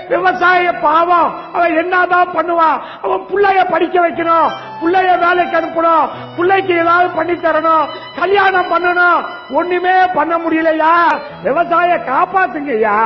விவசாய பாவம் அவன் என்னதான் பண்ணுவான் அவன் புள்ளைய படிக்க வைக்கணும் புள்ளைய வேலைக்கு அனுப்பணும் பிள்ளைக்கு ஏதாவது பண்ணி தரணும் கல்யாணம் பண்ணணும் ஒண்ணுமே பண்ண முடியலையா விவசாய காப்பாத்துங்கய்யா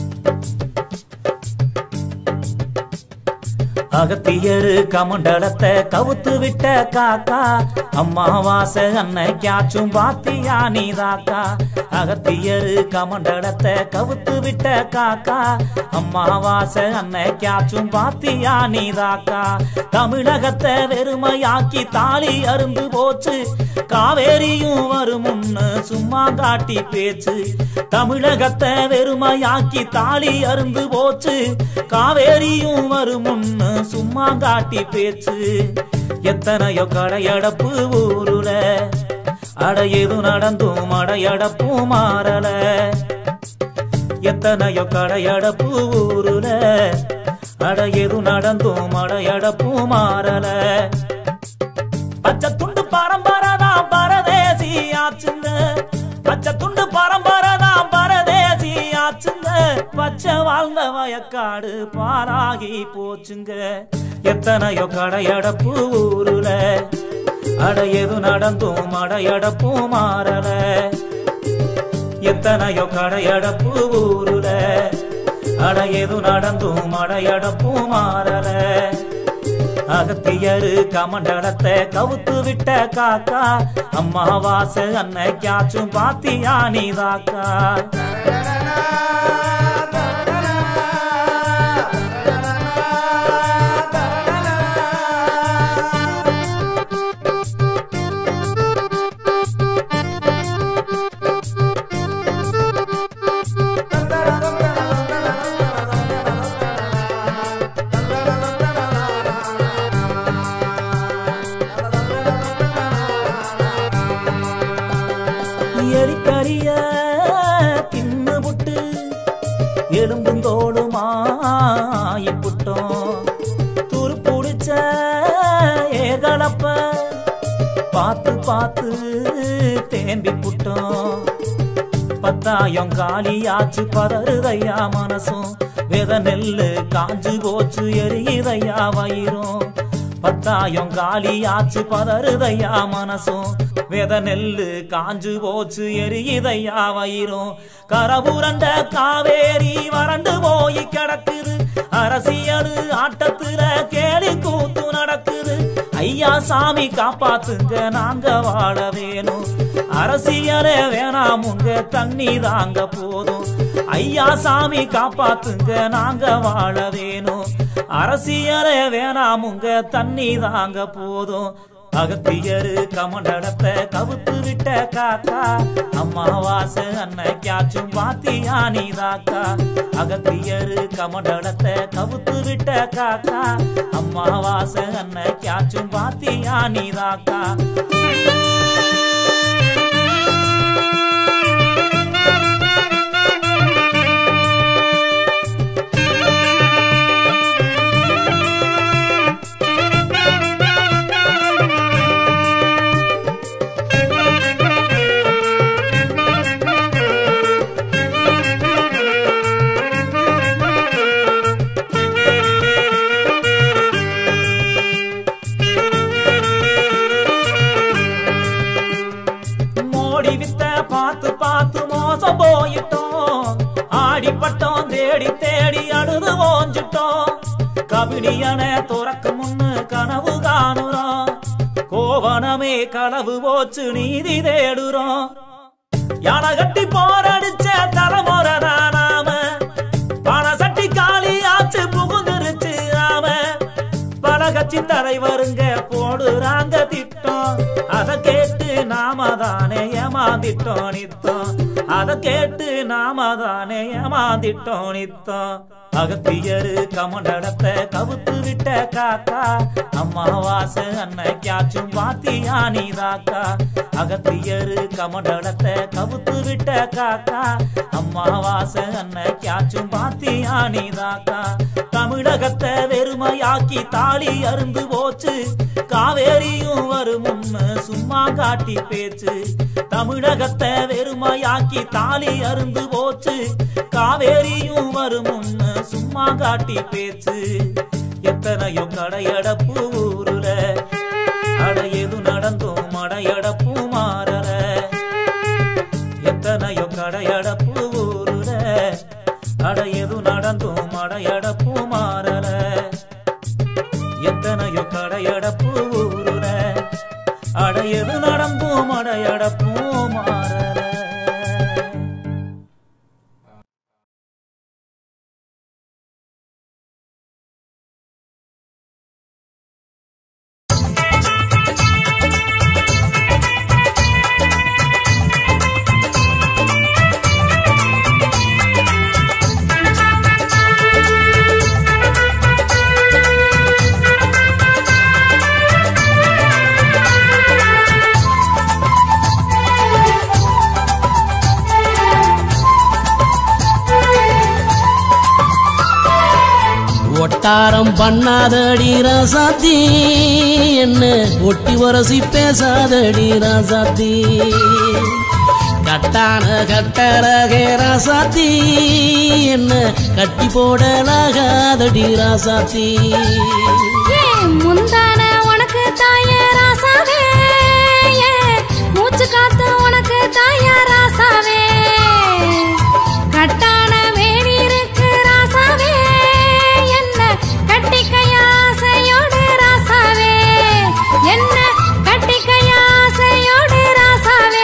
அகத்தியரு கமண்டலத்தை கவுத்து விட்ட காக்கா அம்மாவாசை அன்னைக்காச்சும் பாத்தியா நீதாக்கா அகத்தியரு கமண்டலத்தை கவுத்து விட்ட காக்கா அம்மாவாசை அன்னைக்காச்சும் பாத்தியா நீதாக்கா தமிழகத்தை வெறுமையாக்கி தாலி அருந்து போச்சு காவேரியும் வருமுன்னு சும்மா காட்டி பேச்சு தமிழகத்தை வெறுமையாக்கி தாலி அருந்து போச்சு காவேரியும் வருமுன்னு சும்மா காட்டி பேச்சு எத்தனையோ கடையடப்பு ஊருல அட எது நடந்தும் அடையடப்பும் மாறல எத்தனையோ கடையடப்பு ஊருல அட எது நடந்தும் அடையடப்பும் மாறல பச்சை துண்டு பரம்பரதான் பரதேசி ஆச்சுங்க பச்சை துண்டு பரம்பரதான் பரதேசி ஆச்சுங்க பச்சை வாழ்ந்த வயக்காடு பாலாகி போச்சுங்க எத்தனையோ கடையடப்பு ஊருல அட எது நடந்தும் அடையடப்பும் மாறல எத்தனையோ கடையடப்பு ஊருல அட எது நடந்தும் அடையடப்பும் மாறல அகத்தியரு கமண்டலத்தை கவுத்து விட்ட காக்கா அம்மாவாசை அன்னைக்காச்சும் பாத்தியா நீதாக்கா எலிக்கறிய தின்னு புட்டு எலும்பும் தோளுமாயி புட்டோம் துரு புடிச்ச ஏகலப்ப பார்த்து பார்த்து தேம்பி புட்டோம் பத்தாயம் காலியாச்சு பதறுதையா மனசும் வித நெல்லு காஞ்சு போச்சு எரியுதையா வயிறும் பத்தாயம் காலியாச்சு பதறுதையா மனசும் வித நெல்லு காஞ்சு போச்சு எரியுதையா வயிறும் கரபுரண்ட காவேரி வறண்டு போய் கிடக்குது அரசியல் ஆட்டத்துல கேலி கூத்து நடக்குது ஐயா சாமி காப்பாத்துங்க நாங்க வாழ வேணும் அரசியலே வேணாம் உங்க தண்ணி தாங்க போதும் ஐயா சாமி காப்பாத்துங்க நாங்க வாழ வேணும் அரசியலே வேணாம் உங்க தண்ணி தாங்க போதும் அகத்தியரு கமண்டலத்தை கவுத்து விட்ட காக்கா அம்மாவாசை அன்னைக்காச்சும் பாத்தியா நீதாக்கா அகத்தியரு கமண்டலத்தை கவுத்து விட்ட காக்கா அம்மாவாசை அன்னைக்காச்சும் பாத்தியா நீதாக்கா மோடி வித்த பார்த்து பார்த்து மோசம் போயிட்டோம் ஆடிப்பட்டோம் தேடி தேடி அழுது ஓஞ்சிட்டோம் கபினியன துறக்கு முன்னு கனவு காணுறோம் கோவணமே களவு போச்சு நீதி தேடுறோம் யானை கட்டி போரடிச்ச தலைமுறை நாம பண சட்டி காலி ஆச்சு புகுந்துருச்சு ஆம பல கட்சி தலைவருங்க போடுறாங்க திட்டம் அத கேட்டு நாம தானே ஏமாந்திட்டோம் நித்தம் அத கேட்டு நாம தானே ஏமாந்திட்டோம் நித்தம் அகத்தியரு கமண்டலத்தை கவுத்து விட்ட காக்கா அம்மாவாசை அன்னைக்காச்சும் பாத்தியா நீதாக்கா அகத்தியரு கமண்டலத்தை கவுத்து விட்ட காக்கா அம்மாவாசை அன்னைக்காச்சும் பாத்தியா நீதாக்கா தமிழகத்தை வெறுமையாக்கி தாலி அருந்து போச்சு காவேரியும் வருமுன்னு சும்மா காட்டி பேச்சு தமிழகத்தை வெறுமையாக்கி தாலி அருந்து போச்சு காவேரியும் வருமுன்னு சும்மா காட்டி பேச்சு எத்தனையோ கடையடப்பு ஊருல அட எது நடந்தும் மடையடப்பு மாறல எத்தனையோ கடையடப்பு ஊருல அட எது நடந்தும் மடையடப்பு மாறல எத்தனையோ கடையடப்பு ஊருல அட எது நடந்தும் மடையடப்பு மாறல ஒட்டாரம் பண்ணாதடி ராசாத்தி என்ன ஒட்டி வரசி பேசாதடி ராசாத்தி கட்டான கட்டழகே ராசாத்தி என்ன கட்டி போடலாகாதடி ராசாத்தி ஏன் முந்தான உனக்கு தாய ராசாவே ஏன் மூச்சு காத்து உனக்கு தாய ராசாவே கட்டான மேடி இருக்கு ராசாவே என்ன கட்டிக்கையாசையோடு ராசாவே என்ன கட்டிக்கையாசையோடு ராசாவே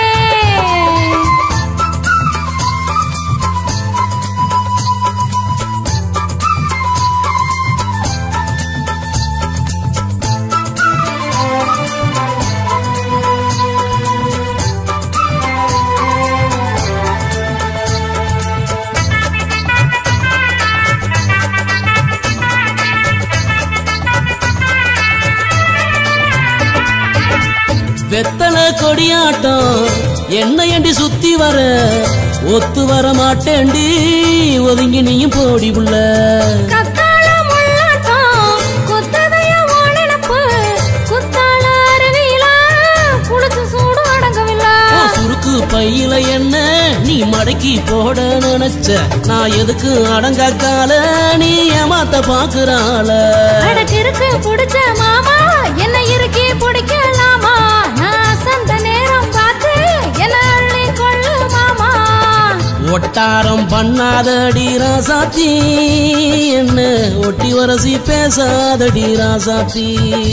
வெத்தல கொடியாட்டம் என்ன ஏண்டி சுத்தி வர ஒத்து வர மாட்டேண்டி ஒதுங்கி நீயும் போடி உள்ள கத்தாழ முள்ளாட்டம், குத்ததைய ஓடினப்பு, குத்தால அருவியில, குளிச்சு சூடு அடங்கவில்லை. சுருக்கு பையில என்ன நீ மடக்கி போட நினைச்ச நான் எதுக்கு அடங்காக்கால நீ ஏமாத்த பாக்குறாள அடக்கிருக்கு புடிச்ச மாமா, என்னை இறுக்கி பிடிக்கலாமா? நான் சந்த நேரம் பார்த்து என்னை அள்ளிக் கொள்ளு மாமா. ஒட்டாரம் பண்ணாதடி ராசாத்தி என்ன ஒட்டி வரசி பேசாதடி ராசாத்தி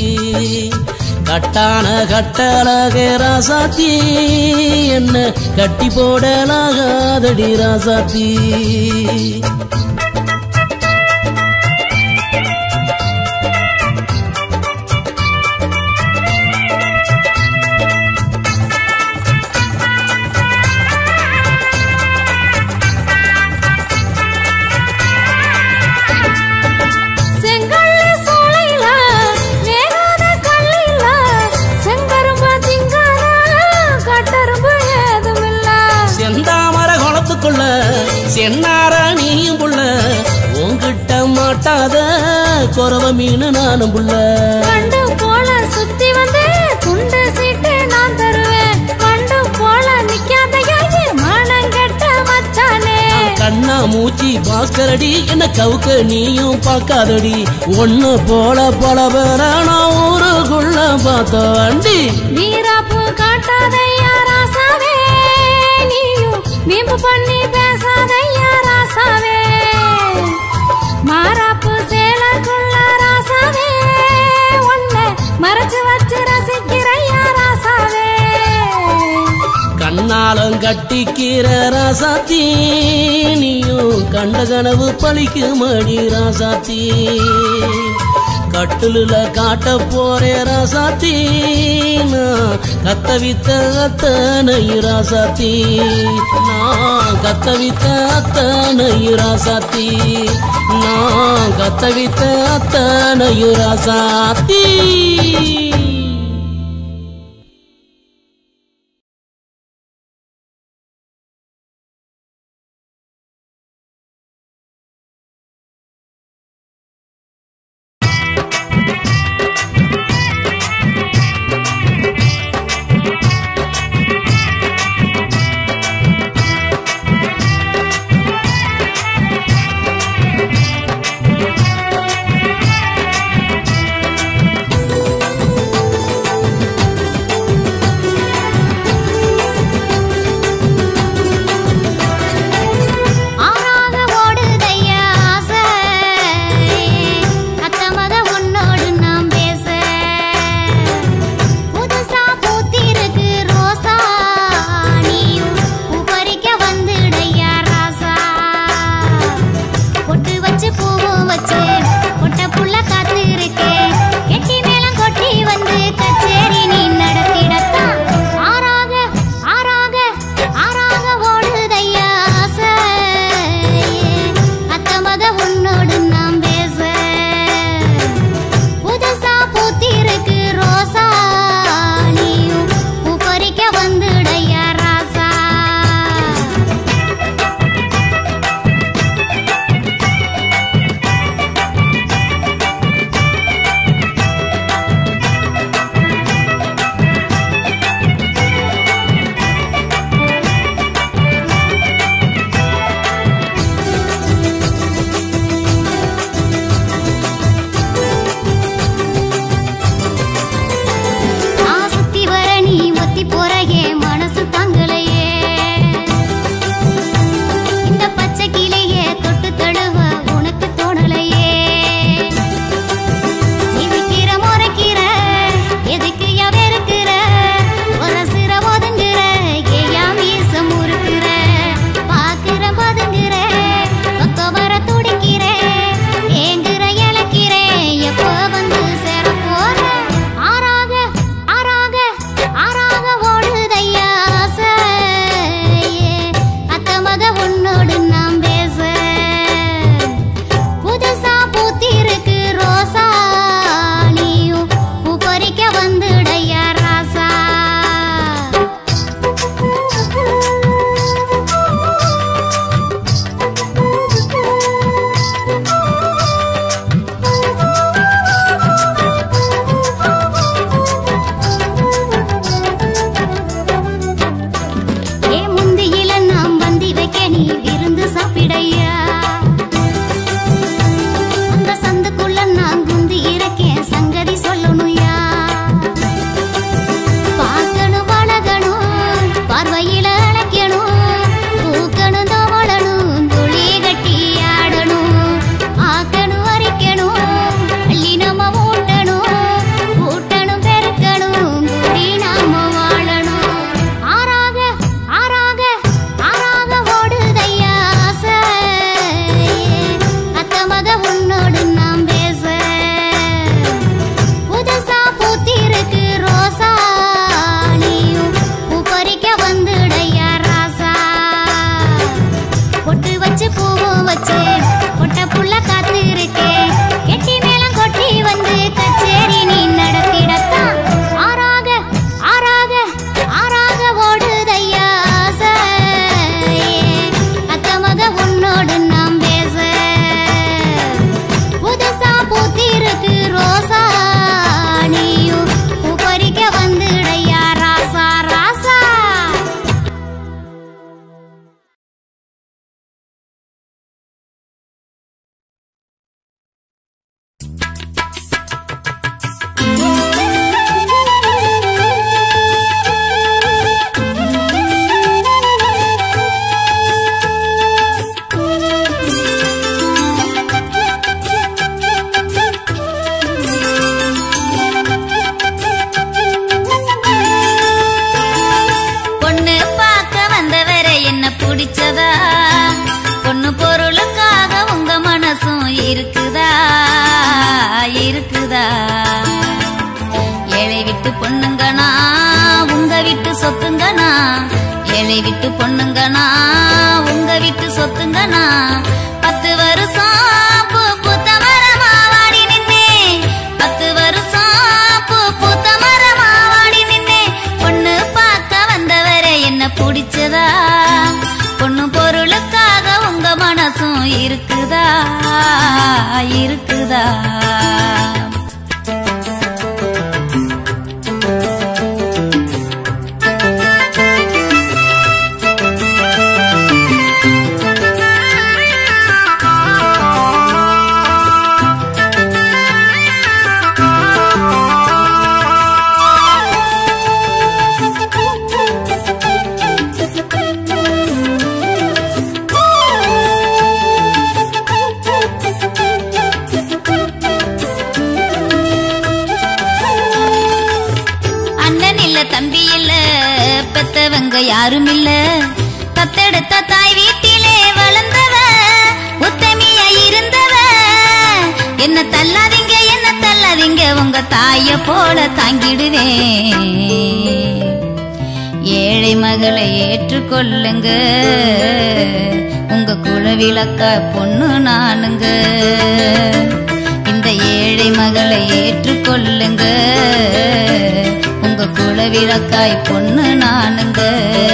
கட்டான கட்டழகே ராசாத்தி என்ன கட்டி போடலாகாதடி ராசாத்தி செங்கல்லு சூளையில, வேகாத கல்லில, செங்கரும்பு திங்காத, கட்டரும்பு ஏதுமில்ல. செந்தாமர குளத்துக்குள்ள சென்னார நீயும் புள்ள உன்கிட்ட மாட்டாத குறவ மீன் நானும் புள்ள கண்டு போல சுத்தி வந்து துண்டு சீட்டு நான் தருவேன் கண்டு போல நிக்காதையா மானங்கெட்ட மச்சானே கண்ணா மூச்சி பாஸ்கரடி என்ன கவுக்க நீயும் பார்க்காதடி ஒண்ணு போல பல பேர நான் ஊருக்குள்ள பார்த்த வண்டி வீராப்பு காட்டாதையா ராசாவே நீயும் வீம்பு பண்ணி பேசாதையா ராசாவே மாறாப்பு சேலக்குள்ள ராசாவே உன்னை மறைச்சு வச்சு ரசிக்கிறையா ராசாவே கண்ணாலம் கட்டிக்கிற ராசாத்தி நீயும் கண்ட கனவு பழிக்கு மடி ராசாத்தி கட்டுல காட்ட போறே ராசாத்தி நான் கத்தவித்த அத்தனை ராசாத்தி நான் கத்தவித்த அத்தனை ராசாத்தி நான் கத்தவித்த அத்தனை ராசாத்தி இருக்குதா இருக்குதா ஏழை விட்டு பொண்ணுங்கனா உங்க வீட்டு சொத்துங்கனா ஏழை விட்டு பொண்ணுங்கனா உங்க வீட்டு சொத்துங்கனா பத்து வருஷம் பூ பூத்த மரமா வாடி நின்னே பத்து வருஷம் பூ பூத்த மரமா வாடி நின்னே பொண்ணு பார்க்க வந்தவரை என்ன பிடிச்சதா பொண்ணு பொருளுக்காக உங்க மனசும் இருக்குதா இருக்குதா அண்ணன் இல்ல தம்பி இல்ல பெத்தவங்க யாரும் இல்ல தத்தெடுத்த தாய் வீட்டிலே வளர்ந்தவ உத்தமியா இருந்தவ என்ன தள்ளாதீங்க என்ன தள்ளாதீங்க உங்க தாய போல தாங்கிடுவேன் ஏழை மகளை ஏற்றுக்கொள்ளுங்க உங்க குலவிளக்க பொண்ணு நானுங்க இந்த ஏழை மகளை ஏற்றுக்கொள்ளுங்க உங்க குலவிளக்காய் பொண்ணு நானுங்க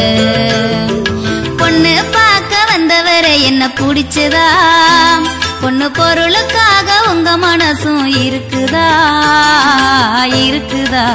பொண்ணு பார்க்க வந்தவரை என்ன பிடிச்சதா பொண்ணு பொருளுக்காக உங்க மனசும் இருக்குதா இருக்குதா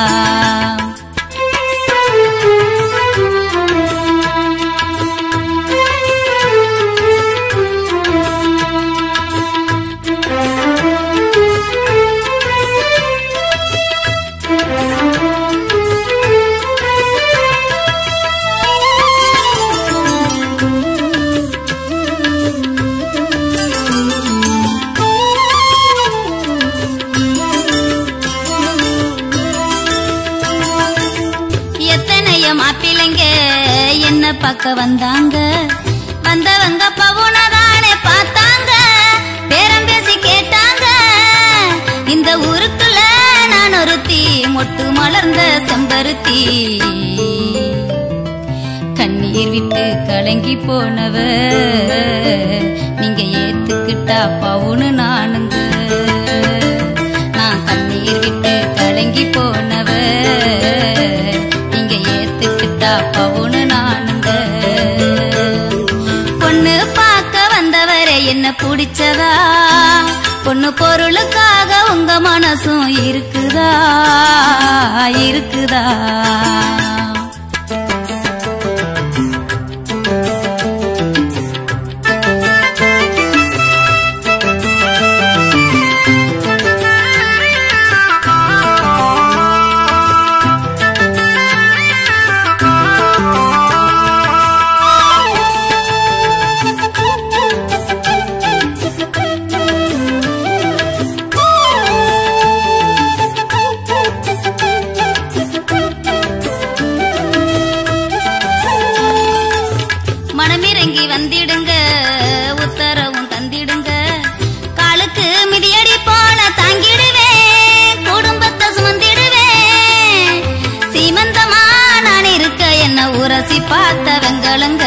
எத்தனைய மாப்பிள்ளைங்க என்ன பார்க்க வந்தாங்க வந்தவங்க பவுனதானே பார்த்தாங்க பேரம் பேசி கேட்டாங்க இந்த ஊருக்குள்ள நான் ஒருத்தி மொட்டு மலர்ந்த செம்பருத்தி கண்ணீர் விட்டு கலங்கி போனவ நீங்க ஏத்துக்கிட்டா பவுனு நானுங்க நான் கண்ணீர் விட்டு கலங்கி போனவ நீங்க ஏத்துக்கிட்டா பவுனு நானுங்க பொண்ணு பார்க்க வந்தவரை என்ன பிடிச்சதா பொண்ணு பொருளுக்காக உங்க மனசும் இருக்குதா இருக்குதா மனமிறங்கி வந்திடுங்க உத்தரவும் தந்திடுங்க காலுக்கு மிதியடி போல தாங்கிடுவேன் குடும்பத்தை சுமந்திடுவேன் சீமந்தமா நான் இருக்க என்ன உரசி பார்த்த வெங்கலங்க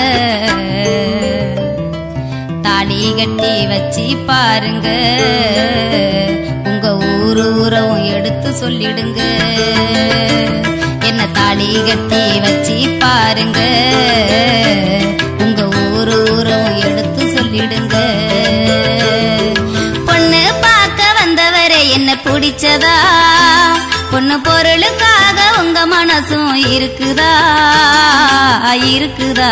தாலி கட்டி வச்சு பாருங்க உங்க ஊரு உறவும் எடுத்து சொல்லிடுங்க என்ன தாலி கட்டி வச்சு பாருங்க உங்க ஊரு உறவும் எடுத்து சொல்லிடுங்க பொண்ணு பார்க்க வந்தவரை என்ன பிடிச்சதா பொண்ணு பொருளுக்காக உங்க மனசும் இருக்குதா இருக்குதா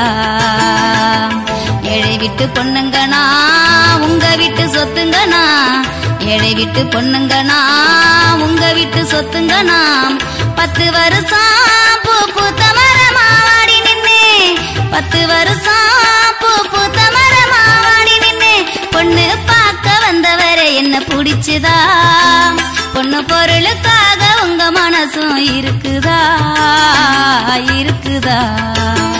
ஏழை விட்டு பொண்ணுங்கனா உங்க வீட்டு சொத்துங்கனா ஏழை விட்டு பொண்ணுங்கனா உங்க வீட்டு சொத்துங்கனா பத்து வருஷம் பூ பூத்த மரமா வாடி நின்னே பத்து வருஷம் பூ பூத்த மரமா வாடி நின்னே பொண்ணு பார்க்க வந்தவரை என்ன பிடிச்சதா பொண்ணு பொருளுக்காக உங்க மனசும் இருக்குதா இருக்குதா